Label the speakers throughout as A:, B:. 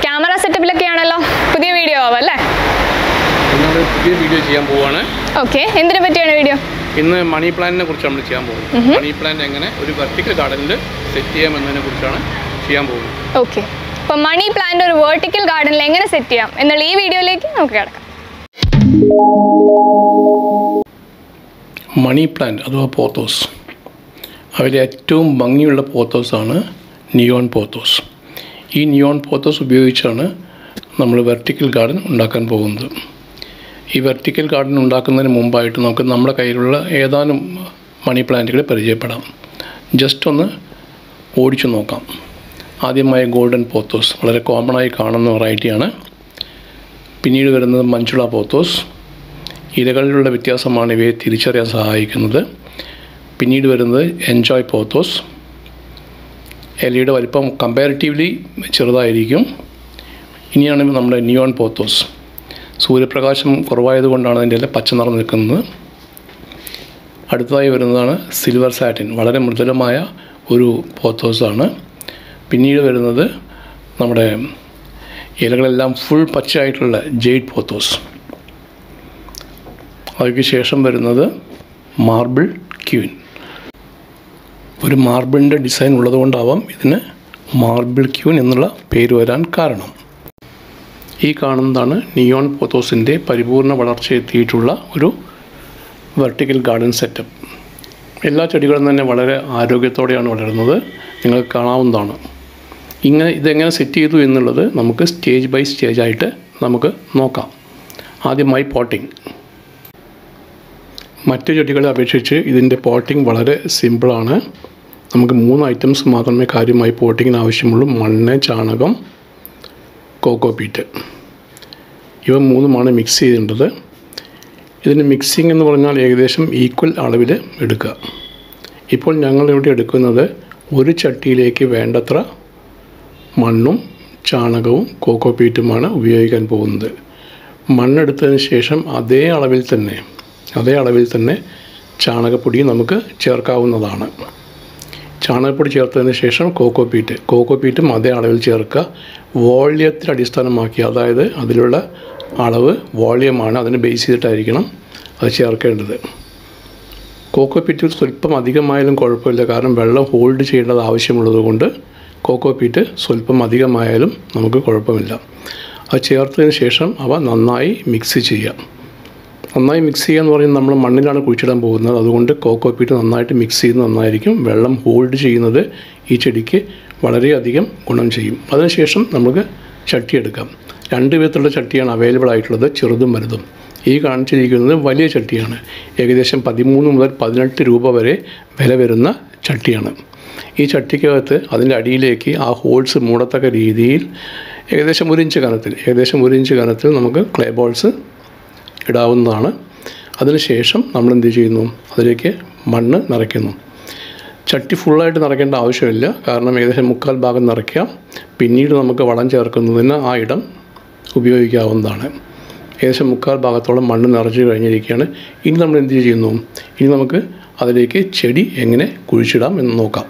A: camera സെറ്റപ്പിലൊക്കെ ആണല്ലോ പുതിയ video ആവും അല്ലേ
B: നമ്മൾ പുതിയ വീഡിയോ ചെയ്യാൻ പോവുകയാണ്
A: ഓക്കെ എന്തിനെ പറ്റിയാണ് വീഡിയോ
B: ഇന്ന് മണി പ്ലാന്റിനെ കുറിച്ച് നമ്മൾ ചെയ്യാൻ പോകുന്നത് മണി പ്ലാന്റ് എങ്ങനെ ഒരു വെർട്ടിക്കൽ ഗാർഡനിൽ സെറ്റ് ചെയ്യാമെന്നതിനെ കുറിച്ചാണ് ചെയ്യാൻ പോകുന്നത്
A: ഓക്കെ അപ്പോൾ മണി പ്ലാന്റ് ഒരു വേർട്ടിക്കൽ ഗാർഡനിൽ എങ്ങനെ സെറ്റ് ചെയ്യാം എന്നുള്ള ഈ വീഡിയോയിലേക്ക് നമുക്ക് കിടക്കാം
B: മണി പ്ലാന്റ് അഥവാ പോത്തോസ് അതിൽ ഏറ്റവും ഭംഗിയുള്ള പോത്തോസാണ് നിയോൺ പോത്തോസ് ഈ നിയോൺ പോത്തോസ് ഉപയോഗിച്ചാണ് നമ്മൾ വെർട്ടിക്കൽ ഗാർഡൻ ഉണ്ടാക്കാൻ പോകുന്നത് ഈ വെർട്ടിക്കൽ ഗാർഡൻ ഉണ്ടാക്കുന്നതിന് മുമ്പായിട്ട് നമുക്ക് നമ്മുടെ കയ്യിലുള്ള ഏതാനും മണി പ്ലാന്റുകൾ പരിചയപ്പെടാം ജസ്റ്റ് ഒന്ന് ഓടിച്ചു നോക്കാം ആദ്യമായി ഗോൾഡൻ പോത്തോസ് വളരെ കോമൺ ആയി കാണുന്ന വെറൈറ്റിയാണ് പിന്നീട് വരുന്നത് മഞ്ചുള പോത്തോസ് ഇലകളിലുള്ള വ്യത്യാസമാണ് ഇവയെ തിരിച്ചറിയാൻ സഹായിക്കുന്നത് പിന്നീട് വരുന്നത് എൻജോയ് പോത്തോസ് ഇലയുടെ വലിപ്പം കമ്പാരിറ്റീവ്ലി ചെറുതായിരിക്കും ഇനിയാണ് നമ്മുടെ നിയോൺ പോത്തോസ് സൂര്യപ്രകാശം കുറവായതുകൊണ്ടാണ് അതിൻ്റെ ഇല പച്ച നിറം നിൽക്കുന്നത് അടുത്തതായി വരുന്നതാണ് സിൽവർ സാറ്റിൻ വളരെ മൃദുലമായ ഒരു പോത്തോസാണ് പിന്നീട് വരുന്നത് നമ്മുടെ ഇലകളെല്ലാം ഫുൾ പച്ചയായിട്ടുള്ള ജെയ്ഡ് പോത്തോസ് അതിന് ശേഷം വരുന്നത് മാർബിൾ ക്യൂൻ ഒരു മാർബിളിൻ്റെ ഡിസൈൻ ഉള്ളതുകൊണ്ടാവാം ഇതിന് മാർബിൾ ക്യൂൻ എന്നുള്ള പേര് വരാൻ കാരണം ഈ കാണുന്നതാണ് നിയോൺ പോത്തോസിൻ്റെ പരിപൂർണ വളർച്ച എത്തിയിട്ടുള്ള ഒരു വെർട്ടിക്കൽ ഗാർഡൻ സെറ്റപ്പ് എല്ലാ ചെടികളും തന്നെ വളരെ ആരോഗ്യത്തോടെയാണ് വളരുന്നത് നിങ്ങൾക്ക് കാണാവുന്നതാണ് ഇങ്ങനെ ഇതെങ്ങനെ സെറ്റ് ചെയ്തു എന്നുള്ളത് നമുക്ക് സ്റ്റേജ് ബൈ സ്റ്റേജ് ആയിട്ട് നമുക്ക് നോക്കാം ആദ്യമായി പോട്ടിംഗ് മറ്റു ചെടികളെ അപേക്ഷിച്ച് ഇതിൻ്റെ പോട്ടിംഗ് വളരെ സിമ്പിളാണ് നമുക്ക് മൂന്ന് ഐറ്റംസ് മാത്രമേ കാര്യമായി പോട്ടിങ്ങിന് ആവശ്യമുള്ളൂ മണ്ണ് ചാണകം കോക്കോ പീറ്റ് ഇവ മൂന്നുമാണ് മിക്സ് ചെയ്യേണ്ടത് ഇതിന് മിക്സിംഗ് എന്ന് പറഞ്ഞാൽ ഏകദേശം ഈക്വൽ അളവിൽ എടുക്കുക ഇപ്പോൾ ഞങ്ങളിവിടെ എടുക്കുന്നത് ഒരു ചട്ടിയിലേക്ക് വേണ്ടത്ര മണ്ണും ചാണകവും കോക്കോ പീറ്റുമാണ് ഉപയോഗിക്കാൻ പോകുന്നത് മണ്ണെടുത്തതിന് ശേഷം അതേ അളവിൽ തന്നെ അതേ അളവിൽ തന്നെ ചാണകപ്പൊടി നമുക്ക് ചേർക്കാവുന്നതാണ് ചാണകപ്പൊടി ചേർത്തതിന് ശേഷം കോക്കോ പീറ്റ് കോക്കോ പീറ്റും അതേ അളവിൽ ചേർക്കുക വോള്യത്തിൽ അടിസ്ഥാനമാക്കി അതായത് അതിലുള്ള അളവ് വോള്യമാണ് അതിനെ ബേസ് ചെയ്തിട്ടായിരിക്കണം അത് ചേർക്കേണ്ടത് കോക്കോ പീറ്റ് സ്വല്പം അധികമായാലും കുഴപ്പമില്ല കാരണം വെള്ളം ഹോൾഡ് ചെയ്യേണ്ടത് ആവശ്യമുള്ളത് കൊണ്ട് കോക്കോ പീറ്റ് സ്വല്പം അധികമായാലും നമുക്ക് കുഴപ്പമില്ല അത് ചേർത്തതിന് ശേഷം അവ നന്നായി മിക്സ് ചെയ്യാം നന്നായി മിക്സ് ചെയ്യുക എന്ന് പറയുന്നത് നമ്മൾ മണ്ണിലാണ് കുഴിച്ചിടാൻ പോകുന്നത് അതുകൊണ്ട് കോക്കോ പീറ്റ് നന്നായിട്ട് മിക്സ് ചെയ്യുന്നത് നന്നായിരിക്കും വെള്ളം ഹോൾഡ് ചെയ്യുന്നത് ഈ ചെടിക്ക് വളരെയധികം ഗുണം ചെയ്യും അതിനുശേഷം നമുക്ക് ചട്ടി എടുക്കാം രണ്ട് വിധത്തിലുള്ള ചട്ടിയാണ് അവൈലബിൾ ആയിട്ടുള്ളത് ചെറുതും വലുതും ഈ കാണിച്ചിരിക്കുന്നത് വലിയ ചട്ടിയാണ് ഏകദേശം പതിമൂന്ന് മുതൽ പതിനെട്ട് രൂപ വരെ വില വരുന്ന ചട്ടിയാണ് ഈ ചട്ടിക്കകത്ത് അതിൻ്റെ അടിയിലേക്ക് ആ ഹോൾസ് മൂടത്തക്ക രീതിയിൽ ഏകദേശം ഒരു ഇഞ്ച് കനത്തിൽ ഏകദേശം ഒരു ഇഞ്ച് കനത്തിൽ നമുക്ക് ക്ലേ ബോൾസ് ഇടാവുന്നതാണ് അതിനുശേഷം നമ്മൾ എന്ത് ചെയ്യുന്നു അതിലേക്ക് മണ്ണ് നിറയ്ക്കുന്നു ചട്ടി ഫുള്ളായിട്ട് നിറയ്ക്കേണ്ട ആവശ്യമില്ല കാരണം ഏകദേശം മുക്കാൽ ഭാഗം നിറയ്ക്കാം പിന്നീട് നമുക്ക് വളം ചേർക്കുന്നതിന് ആ ഇടം ഉപയോഗിക്കാവുന്നതാണ് ഏകദേശം മുക്കാൽ ഭാഗത്തോളം മണ്ണ് നിറച്ച് കഴിഞ്ഞിരിക്കുകയാണ് ഇനി നമ്മൾ എന്ത് ചെയ്യുന്നു ഇനി നമുക്ക് അതിലേക്ക് ചെടി എങ്ങനെ കുഴിച്ചിടാം എന്ന് നോക്കാം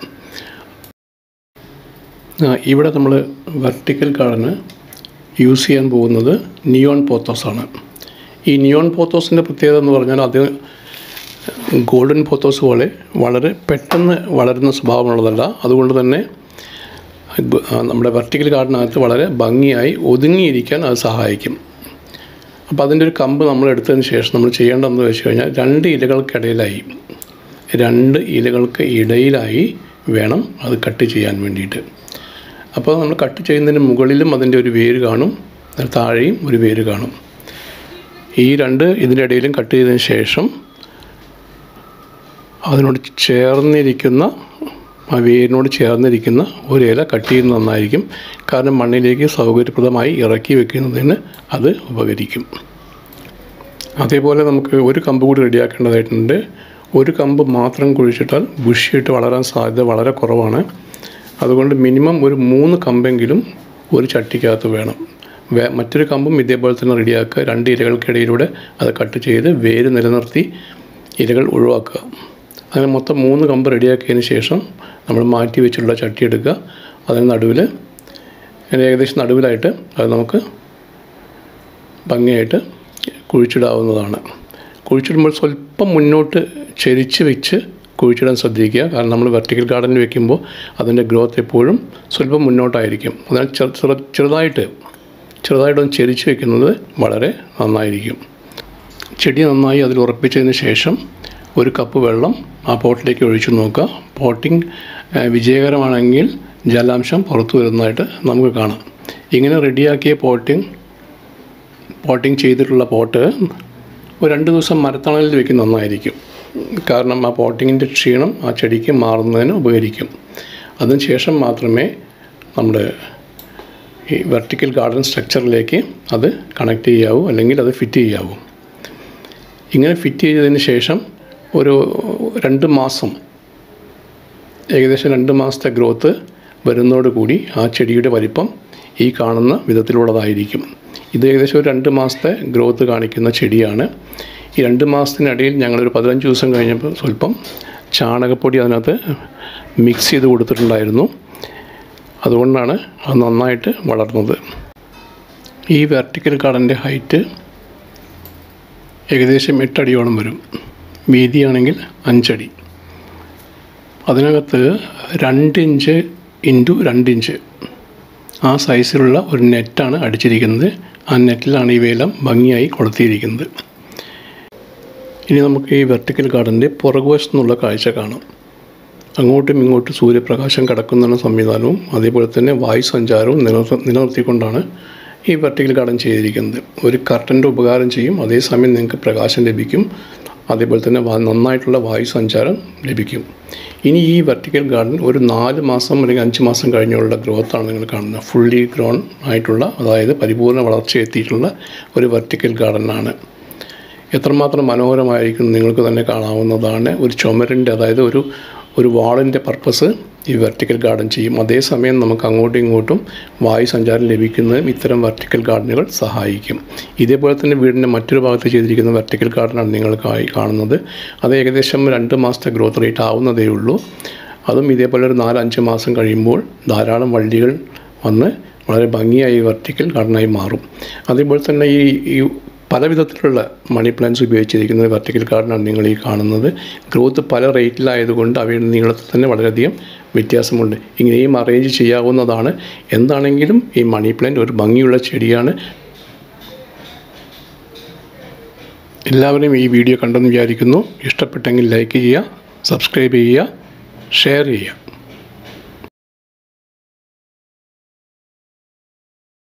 B: ആ, ഇവിടെ നമ്മൾ വെർട്ടിക്കൽ ഗാർഡന് യൂസ് ചെയ്യാൻ പോകുന്നത് നിയോൺ പോത്തോസാണ് ഈ നിയോൺ പോത്തോസിൻ്റെ പ്രത്യേകത എന്ന് പറഞ്ഞാൽ അത് ഗോൾഡൻ പോത്തോസ് പോലെ വളരെ പെട്ടെന്ന് വളരുന്ന സ്വഭാവമുള്ളതല്ല അതുകൊണ്ട് തന്നെ ഗ- ആ, നമ്മുടെ വെർട്ടിക്കൽ ഗാർഡനകത്ത് വളരെ ഭംഗിയായി ഒതുങ്ങിയിരിക്കാൻ അത് സഹായിക്കും അപ്പോൾ അതിൻ്റെ ഒരു കമ്പ് നമ്മൾ എടുത്തതിന് ശേഷം നമ്മൾ ചെയ്യേണ്ടതെന്ന് വെച്ച് കഴിഞ്ഞാൽ രണ്ട് ഇലകൾക്കിടയിലായി രണ്ട് ഇലകൾക്ക് ഇടയിലായി വേണം അത് കട്ട് ചെയ്യാൻ വേണ്ടിയിട്ട് അപ്പോൾ നമ്മൾ കട്ട് ചെയ്യുന്നതിന് മുകളിലും അതിൻ്റെ ഒരു വേര് കാണും അതിന് താഴെയും ഒരു വേര് കാണും ഈ രണ്ട് ഇതിൻ്റെ ഇടയിലും കട്ട് ചെയ്തതിന് ശേഷം അതിനോട് ചേർന്നിരിക്കുന്ന ആ വേരിനോട് ചേർന്നിരിക്കുന്ന ഒരു ഇല കട്ട് ചെയ്യുന്നത് നന്നായിരിക്കും കാരണം മണ്ണിലേക്ക് സൗകര്യപ്രദമായി ഇറക്കി വെക്കുന്നതിന് അത് ഉപകരിക്കും അതേപോലെ നമുക്ക് ഒരു കമ്പ് കൂടി റെഡിയാക്കേണ്ടതായിട്ടുണ്ട് ഒരു കമ്പ് മാത്രം കുഴിച്ചിട്ടാൽ ബുഷിയിട്ട് വളരാൻ സാധ്യത വളരെ കുറവാണ് അതുകൊണ്ട് മിനിമം ഒരു മൂന്ന് കമ്പെങ്കിലും ഒരു ചട്ടിക്കകത്ത് വേണം വേ മറ്റൊരു കമ്പും ഇതേപോലെ തന്നെ റെഡിയാക്കുക രണ്ട് ഇലകൾക്കിടയിലൂടെ അത് കട്ട് ചെയ്ത് വേര് നിലനിർത്തി ഇലകൾ ഒഴിവാക്കുക അങ്ങനെ മൊത്തം മൂന്ന് കമ്പ് റെഡിയാക്കിയതിന് ശേഷം നമ്മൾ മാറ്റി വെച്ചിട്ടുള്ള ചട്ടി എടുക്കുക അതിന് നടുവിൽ അതിന് ഏകദേശം നടുവിലായിട്ട് അത് നമുക്ക് ഭംഗിയായിട്ട് കുഴിച്ചിടാവുന്നതാണ് കുഴിച്ചിടുമ്പോൾ സ്വല്പം മുന്നോട്ട് ചെരിച്ച് വെച്ച് കുഴിച്ചിടാൻ ശ്രദ്ധിക്കുക കാരണം നമ്മൾ വെർട്ടിക്കൽ ഗാർഡനിൽ വെക്കുമ്പോൾ അതിൻ്റെ ഗ്രോത്ത് എപ്പോഴും സ്വല്പം മുന്നോട്ടായിരിക്കും അതിനാൽ ചെറു ചെറു- ചെറുതായിട്ട് ചെറുതായിട്ടൊന്ന് ചെരിച്ച് വെക്കുന്നത് വളരെ നന്നായിരിക്കും ചെടി നന്നായി അതിൽ ഉറപ്പിച്ചതിന് ശേഷം ഒരു കപ്പ് വെള്ളം ആ പോട്ടിലേക്ക് ഒഴിച്ചു നോക്കുക പോട്ടിംഗ് ഏഹ്, വിജയകരമാണെങ്കിൽ ജലാംശം പുറത്തു വരുന്നതായിട്ട് നമുക്ക് കാണാം ഇങ്ങനെ റെഡിയാക്കിയ പോട്ടിംഗ് പോട്ടിംഗ് ചെയ്തിട്ടുള്ള പോട്ട് ഒരു രണ്ട് ദിവസം മരത്തണലിൽ വെക്കുന്ന നന്നായിരിക്കും കാരണം ആ പോട്ടിങ്ങിൻ്റെ ക്ഷീണം ആ ചെടിക്ക് മാറുന്നതിന് ഉപകരിക്കും അതിനുശേഷം മാത്രമേ നമ്മുടെ ഈ വെർട്ടിക്കൽ ഗാർഡൻ സ്ട്രക്ചറിലേക്ക് അത് കണക്ട് ചെയ്യാവൂ അല്ലെങ്കിൽ അത് ഫിറ്റ് ചെയ്യാവൂ ഇങ്ങനെ ഫിറ്റ് ചെയ്തതിന് ശേഷം ഒരു രണ്ട് മാസം ഏകദേശം രണ്ട് മാസത്തെ ഗ്രോത്ത് വരുന്നതോടുകൂടി ആ ചെടിയുടെ വലിപ്പം ഈ കാണുന്ന വിധത്തിലുള്ളതായിരിക്കും ഇത് ഏകദേശം ഒരു രണ്ട് മാസത്തെ ഗ്രോത്ത് കാണിക്കുന്ന ചെടിയാണ് ഈ രണ്ട് മാസത്തിനിടയിൽ ഞങ്ങളൊരു പതിനഞ്ച് ദിവസം കഴിഞ്ഞപ്പോൾ സ്വല്പം ചാണകപ്പൊടി അതിനകത്ത് മിക്സ് ചെയ്ത് കൊടുത്തിട്ടുണ്ടായിരുന്നു അതുകൊണ്ടാണ് അത് നന്നായിട്ട് വളർന്നത് ഈ വെർട്ടിക്കൽ ഗാർഡൻ്റെ ഹൈറ്റ് ഏകദേശം എട്ടടിയോളം വരും വീതിയാണെങ്കിൽ അഞ്ചടി അതിനകത്ത് രണ്ട് ഇഞ്ച് ഇൻറ്റു രണ്ട് ഇഞ്ച് ആ സൈസിലുള്ള ഒരു നെറ്റാണ് അടിച്ചിരിക്കുന്നത് ആ നെറ്റിലാണ് ഇവയെല്ലാം ഭംഗിയായി കൊളുത്തിയിരിക്കുന്നത് ഇനി നമുക്ക് ഈ വെർട്ടിക്കൽ ഗാർഡൻ്റെ പുറകുവശത്തു നിന്നുള്ള കാഴ്ച കാണാം അങ്ങോട്ടും ഇങ്ങോട്ടും സൂര്യപ്രകാശം കടക്കുന്ന സംവിധാനവും അതേപോലെ തന്നെ വായു സഞ്ചാരവും നിലനിർത്ത നിലനിർത്തിക്കൊണ്ടാണ് ഈ വെർട്ടിക്കൽ ഗാർഡൻ ചെയ്തിരിക്കുന്നത് ഒരു കർട്ടൻ്റെ ഉപകാരം ചെയ്യും അതേസമയം നിങ്ങൾക്ക് പ്രകാശം ലഭിക്കും അതേപോലെ തന്നെ വാ- നന്നായിട്ടുള്ള വായു സഞ്ചാരം ലഭിക്കും ഇനി ഈ വെർട്ടിക്കൽ ഗാർഡൻ ഒരു നാല് മാസം അല്ലെങ്കിൽ അഞ്ച് മാസം കഴിഞ്ഞുള്ള ഗ്രോത്താണ് നിങ്ങൾ കാണുന്നത് ഫുള്ളി ഗ്രോൺ ആയിട്ടുള്ള അതായത് പരിപൂർണ്ണ വളർച്ച എത്തിയിട്ടുള്ള ഒരു വെർട്ടിക്കൽ ഗാർഡനാണ് എത്രമാത്രം മനോഹരമായിരിക്കും നിങ്ങൾക്ക് തന്നെ കാണാവുന്നതാണ് ഒരു ചുമരിൻ്റെ അതായത് ഒരു ഒരു വാളിൻ്റെ പർപ്പസ് ഈ വെർട്ടിക്കൽ ഗാർഡൻ ചെയ്യും അതേസമയം നമുക്ക് അങ്ങോട്ടും ഇങ്ങോട്ടും വായു സഞ്ചാരം ലഭിക്കുന്നതിനും ഇത്തരം വെർട്ടിക്കൽ ഗാർഡനുകൾ സഹായിക്കും ഇതേപോലെ തന്നെ വീടിൻ്റെ മറ്റൊരു ഭാഗത്ത് ചെയ്തിരിക്കുന്ന വെർട്ടിക്കൽ ഗാർഡനാണ് നിങ്ങൾ കാ- കാണുന്നത് അത് ഏകദേശം രണ്ട് മാസത്തെ ഗ്രോത്ത് റേറ്റ് ആവുന്നതേ ഉള്ളൂ അതും ഇതേപോലെ ഒരു നാലഞ്ച് മാസം കഴിയുമ്പോൾ ധാരാളം വള്ളികൾ വന്ന് വളരെ ഭംഗിയായി വെർട്ടിക്കൽ ഗാർഡനായി മാറും അതേപോലെ തന്നെ ഈ ഈ പല വിധത്തിലുള്ള മണി പ്ലാന്റ്സ് ഉപയോഗിച്ചിരിക്കുന്നത് വെർട്ടിക്കൽ ഗാർഡനാണ് നിങ്ങൾ ഈ കാണുന്നത് ഗ്രോത്ത് പല റേറ്റിലായതുകൊണ്ട് അവയുടെ നീളത്തിൽ തന്നെ വളരെയധികം വ്യത്യാസമുണ്ട് ഇങ്ങനെയും അറേഞ്ച് ചെയ്യാവുന്നതാണ് എന്താണെങ്കിലും ഈ മണി പ്ലാന്റ് ഒരു ഭംഗിയുള്ള ചെടിയാണ് എല്ലാവരും ഈ വീഡിയോ കണ്ടെന്ന് വിചാരിക്കുന്നു ഇഷ്ടപ്പെട്ടെങ്കിൽ ലൈക്ക് ചെയ്യുക സബ്സ്ക്രൈബ് ചെയ്യുക ഷെയർ ചെയ്യുക